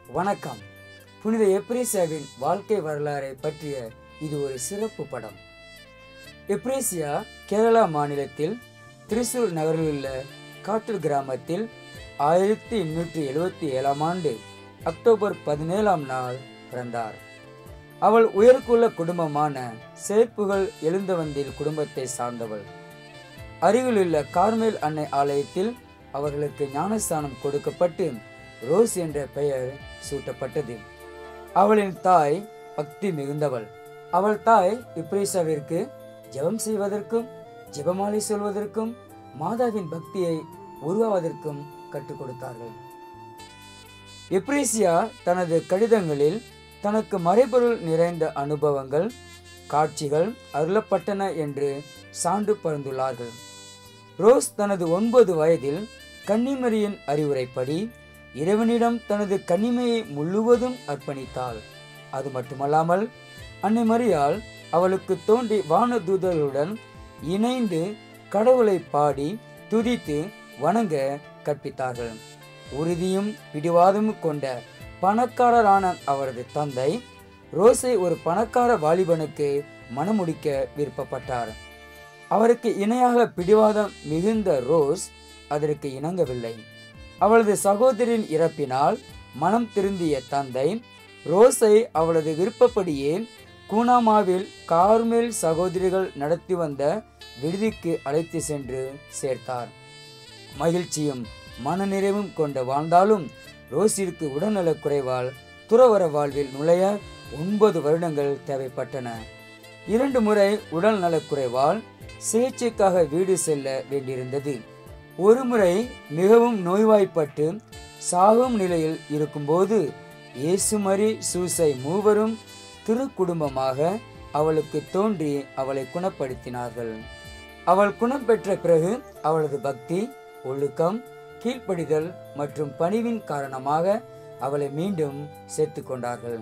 வணக்கம் புனித எப்ரேசியாவின் வாழ்க்கை வரலாறை பற்றிய இது ஒரு சிறப்பு படம் எப்ரேசியா கேரளா மாநிலத்தில் திரிசூர் நகரில் உள்ள காட்டூர் கிராமத்தில் ஆயிரத்தி எண்ணூற்றி எழுபத்தி ஏழாம் ஆண்டு அக்டோபர் பதினேழாம் நாள் பிறந்தார் அவள் உயர்குல குடும்பமான சேர்ப்புகள் எழுந்தவந்தில் குடும்பத்தை சார்ந்தவள் அருகிலுள்ள கார்மேல் அன்னை ஆலயத்தில் அவர்களுக்கு ஞானஸ்தானம் கொடுக்கப்பட்டு ரோஸ் என்ற பெயர் சூட்டப்பட்டது அவளின் தாய் பக்தி மிகுந்தவள் அவள் தாய் இப்ரேசாவிற்கு ஜெபம் செய்வதற்கும் ஜெபமாலை சொல்வதற்கும் மாதாவின் பக்தியை உருவாவதற்கும் கற்றுக் கொடுத்தார்கள் எப்ரேசியா தனது கடிதங்களில் தனக்கு மறைபொருள் நிறைந்த அனுபவங்கள் காட்சிகள் அருளப்பட்டன என்று சான்று பறந்துள்ளார்கள் ரோஸ் தனது ஒன்பது வயதில் கன்னிமரியின் அறிவுரைப்படி இறைவனிடம் தனது கன்னிமையை முழுவதும் அர்ப்பணித்தாள் அது மட்டுமல்லாமல் அன்னை மரியாள் அவளுக்கு தோன்றி வானதூதர்களுடன் இணைந்து கடவுளை பாடி துதித்து வணங்க கற்பித்தார்கள் உறுதியும் பிடிவாதமும் கொண்ட பணக்காரரான அவரது தந்தை ரோஸை ஒரு பணக்கார வாலிபனுக்கு மணமுடிக்க விருப்பப்பட்டார் அவருக்கு இணையாக பிடிவாதம் மிகுந்த ரோஸ் அதற்கு இணங்கவில்லை அவளது சகோதரின் இறப்பினால் மனம் திருந்திய தந்தை ரோஸை அவளது விருப்பப்படியே கூனாமாவில் கார்மேல் சகோதரிகள் நடத்தி வந்த விடுதிக்கு அழைத்து சென்று சேர்த்தார் மகிழ்ச்சியும் மனநிறைவும் கொண்ட வாழ்ந்தாலும் ரோஸிற்கு உடல்நலக் குறைவால் துறவர வாழ்வில் நுழைய ஒன்பது வருடங்கள் தேவைப்பட்டன இரண்டு முறை உடல் நலக்குறைவால் சிகிச்சைக்காக வீடு செல்ல வேண்டியிருந்தது ஒரு முறை மிகவும் நோய்வாய்ப்பட்டு சாகும் நிலையில் இருக்கும்போது இயேசுமரி சூசை மூவரும் திருக்குடும்பமாக அவளுக்கு தோன்றி அவளை குணப்படுத்தினார்கள் அவள் குணம் பெற்ற பிறகு அவளது பக்தி ஒழுக்கம் கீழ்ப்படிதல் மற்றும் பணிவின் காரணமாக அவளை மீண்டும் சேர்த்து கொண்டார்கள்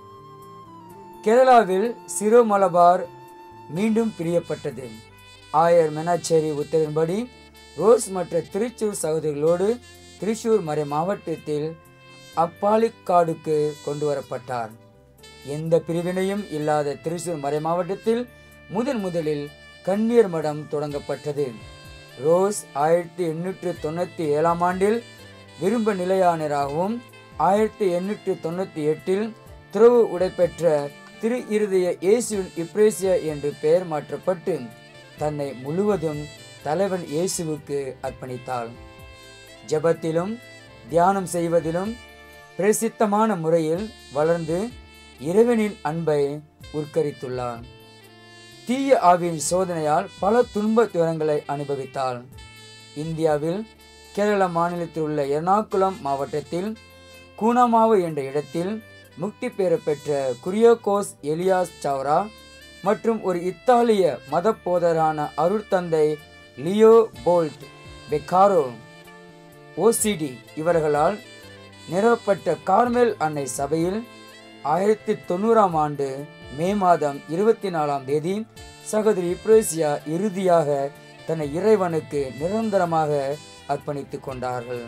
கேரளாவில் சிரோ மலபார் மீண்டும் பிரியப்பட்டது ஆயர் மெனாச்சேரி உத்தரவின்படி ரோஸ் மற்ற திருச்சூர் சகோதரிகளோடு திரிசூர் மறை மாவட்டத்தில் அப்பாலிக்காடுக்கு கொண்டு வரப்பட்டார் எந்த பிரிவினையும் இல்லாத திரிசூர் மறை மாவட்டத்தில் முதன் முதலில் கண்ணீர் மடம் தொடங்கப்பட்டது ரோஸ் ஆயிரத்தி எண்ணூற்று தொண்ணூற்றி ஏழாம் ஆண்டில் விரும்ப நிலையானராகவும் ஆயிரத்தி எண்ணூற்று தொண்ணூற்றி எட்டில் துறவு உடைபெற்ற திரு இருதய இயேசுவின் இப்ரேசியா என்று பெயர் மாற்றப்பட்டு தன்னை முழுவதும் தலைவன் இயேசுவுக்கு அர்ப்பணித்தாள் ஜெபத்திலும் தியானம் செய்வதிலும் பிரசித்தமான முறையில் வளர்ந்து இறைவனின் அன்பை உட்கரித்துள்ளார் தீய ஆவியின் சோதனையால் பல துன்ப துயரங்களை அனுபவித்தாள் இந்தியாவில் கேரள மாநிலத்தில் உள்ள எர்ணாகுளம் மாவட்டத்தில் கூனமாவு என்ற இடத்தில் முக்தி பெற பெற்ற குரியோகோஸ் எலியாஸ் சவ்ரா மற்றும் ஒரு இத்தாலிய மத போதரான அருட்தந்தை லியோ போல்ட் பெக்காரோ ஓசிடி இவர்களால் நிறுவப்பட்ட கார்மெல் அன்னை சபையில் ஆயிரத்தி தொண்ணூறாம் ஆண்டு மே மாதம் இருபத்தி நாலாம் தேதி சகோதரி இப்ரேசியா இறுதியாக தன்னை இறைவனுக்கு நிரந்தரமாக அர்ப்பணித்துக் கொண்டார்கள்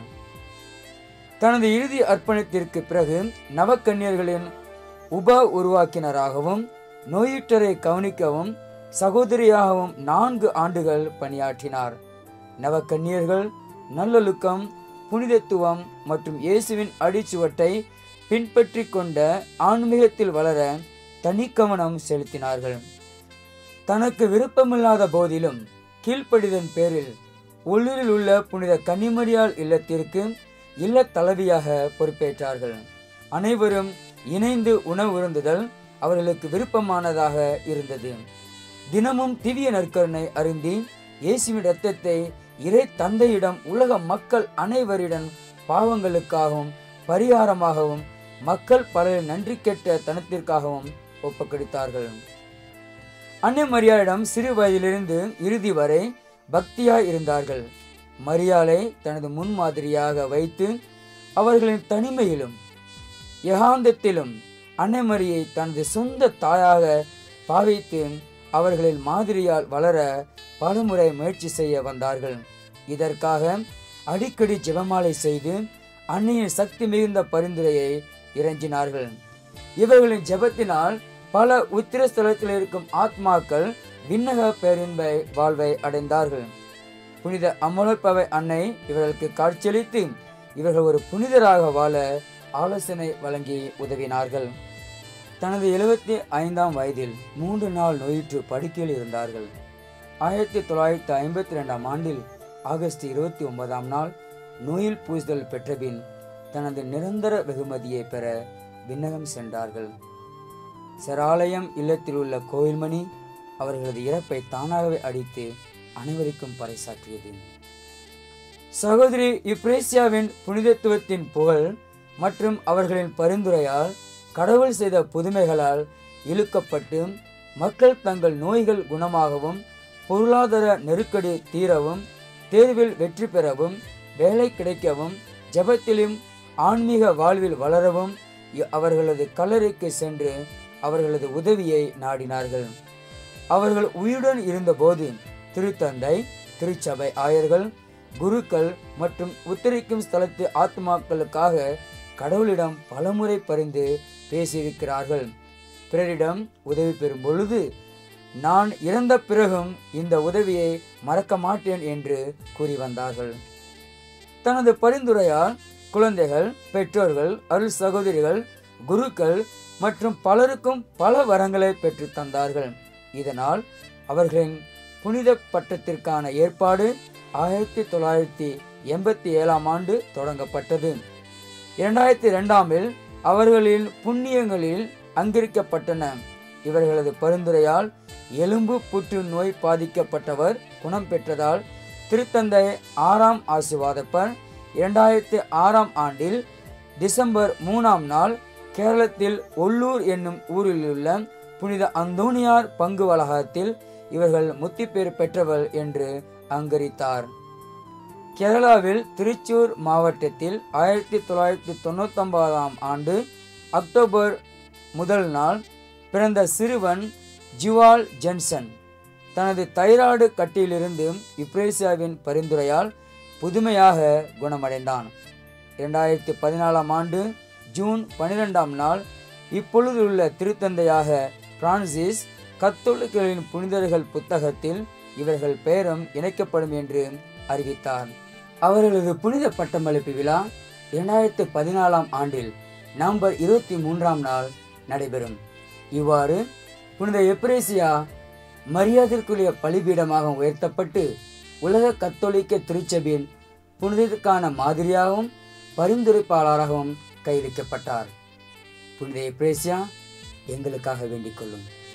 தனது இறுதி அர்ப்பணத்திற்கு பிறகு நவக்கன்னியர்களின் உப உருவாக்கினராகவும் நோயுற்றரை கவனிக்கவும் சகோதரியாகவும் நான்கு ஆண்டுகள் பணியாற்றினார் நவக்கன்னியர்கள் நல்லொழுக்கம் புனிதத்துவம் மற்றும் இயேசுவின் அடிச்சுவட்டை பின்பற்றி கொண்ட ஆன்மீகத்தில் வளர தனிக்கவனம் செலுத்தினார்கள் தனக்கு விருப்பமில்லாத போதிலும் கீழ்ப்படிதன் பேரில் உள்ளூரில் உள்ள புனித கன்னிமரியால் இல்லத்திற்கு இல்ல தலைவியாக பொறுப்பேற்றார்கள் அனைவரும் இணைந்து உணவு உருந்துதல் அவர்களுக்கு விருப்பமானதாக இருந்தது தினமும் திவ்ய நற்கருணை அருந்தி இயேசுவின் இரத்தத்தை இறை தந்தையிடம் உலக மக்கள் அனைவரிடம் பாவங்களுக்காகவும் பரிகாரமாகவும் மக்கள் பலரின் நன்றி கெட்ட தனத்திற்காகவும் ஒப்புக்கொடுத்தார்கள் அன்னை மரியாளிடம் சிறு வயதிலிருந்து இறுதி வரை பக்தியாய் இருந்தார்கள் மரியாளை தனது முன்மாதிரியாக வைத்து அவர்களின் தனிமையிலும் யகாந்தத்திலும் அன்னை மரியை தனது சொந்த தாயாக பாவித்து அவர்களின் மாதிரியால் வளர பலமுறை முயற்சி செய்ய வந்தார்கள் இதற்காக அடிக்கடி ஜெபமாலை செய்து அன்னையின் சக்தி மிகுந்த பரிந்துரையை இறைஞ்சினார்கள் இவர்களின் ஜெபத்தினால் பல உத்திரஸ்தலத்தில் இருக்கும் ஆத்மாக்கள் விண்ணக பேரின்ப வாழ்வை அடைந்தார்கள் புனித அமலப்பவை அன்னை இவர்களுக்கு காட்சியளித்து இவர்கள் ஒரு புனிதராக வாழ ஆலோசனை வழங்கி உதவினார்கள் தனது எழுபத்தி ஐந்தாம் வயதில் மூன்று நாள் நோயுற்று படுக்கையில் இருந்தார்கள் ஆயிரத்தி தொள்ளாயிரத்தி ஐம்பத்தி ரெண்டாம் ஆண்டில் ஆகஸ்ட் இருபத்தி ஒன்பதாம் நாள் நோயில் பூசுதல் பெற்றபின் தனது நிரந்தர வெகுமதியை பெற விண்ணகம் சென்றார்கள் சராலயம் இல்லத்தில் உள்ள கோயில்மணி அவர்களது இறப்பை தானாகவே அடித்து அனைவருக்கும் பறைசாற்றியது சகோதரி இப்ரேசியாவின் புனிதத்துவத்தின் புகழ் மற்றும் அவர்களின் பரிந்துரையால் கடவுள் செய்த புதுமைகளால் இழுக்கப்பட்டு மக்கள் தங்கள் நோய்கள் குணமாகவும் பொருளாதார நெருக்கடி தீரவும் தேர்வில் வெற்றி பெறவும் வேலை கிடைக்கவும் ஜெபத்திலும் ஆன்மீக வாழ்வில் வளரவும் இ- அவர்களது கல்லறைக்கு சென்று அவர்களது உதவியை நாடினார்கள் அவர்கள் உயிருடன் இருந்தபோது திருத்தந்தை திருச்சபை ஆயர்கள் குருக்கள் மற்றும் உத்தரிக்கும் ஸ்தலத்து ஆத்மாக்களுக்காக கடவுளிடம் பலமுறை பரிந்து பேசியிருக்கிறார்கள் பிறரிடம் உதவி பெறும் பொழுது நான் இறந்த பிறகும் இந்த உதவியை மறக்க மாட்டேன் என்று கூறி வந்தார்கள் தனது பரிந்துரையால் குழந்தைகள் பெற்றோர்கள் அருள் சகோதரிகள் குருக்கள் மற்றும் பலருக்கும் பல வரங்களை பெற்று தந்தார்கள் இதனால் அவர்களின் புனித பட்டத்திற்கான ஏற்பாடு ஆயிரத்தி தொள்ளாயிரத்தி எண்பத்தி ஏழாம் ஆண்டு தொடங்கப்பட்டது இரண்டாயிரத்தி ரெண்டாமில் அவர்களின் புண்ணியங்களில் அங்கீகரிக்கப்பட்டன இவர்களது பரிந்துரையால் எலும்பு புற்றுநோய் பாதிக்கப்பட்டவர் குணம் பெற்றதால் திருத்தந்தை ஆறாம் ஆசிர்வாதப்பர் இரண்டாயிரத்தி ஆறாம் ஆண்டில் டிசம்பர் மூணாம் நாள் கேரளத்தில் ஒல்லூர் என்னும் ஊரில் உள்ள புனித அந்தோனியார் பங்கு வளாகத்தில் இவர்கள் முத்திப்பேறு பெற்றவர் என்று அங்கரித்தார் கேரளாவில் திருச்சூர் மாவட்டத்தில் ஆயிரத்தி தொள்ளாயிரத்தி தொண்ணூத்தொன்பதாம் ஆண்டு அக்டோபர் முதல் நாள் பிறந்த சிறுவன் ஜுவால் ஜென்சன் தனது தைராய்டு கட்டியிலிருந்து இப்ரேசியாவின் பரிந்துரையால் புதுமையாக குணமடைந்தான் இரண்டாயிரத்தி பதினாலாம் ஆண்டு ஜூன் பன்னிரெண்டாம் நாள் இப்பொழுதுள்ள திருத்தந்தையாக பிரான்சிஸ் கத்தோலிக்கர்களின் புனிதர்கள் புத்தகத்தில் இவர்கள் பெயரும் இணைக்கப்படும் என்று அறிவித்தார் அவர்களது புனித பட்டமளிப்பு விழா இரண்டாயிரத்தி பதினாலாம் ஆண்டில் நவம்பர் இருபத்தி மூன்றாம் நாள் நடைபெறும் இவ்வாறு புனித எப்ரேசியா மரியாதைக்குரிய பலிபீடமாக உயர்த்தப்பட்டு உலக கத்தோலிக்க திருச்சபையின் புனிதத்துக்கான மாதிரியாகவும் பரிந்துரைப்பாளராகவும் கைவிக்கப்பட்டார் புனித எப்ரேசியா எங்களுக்காக வேண்டிக் கொள்ளும்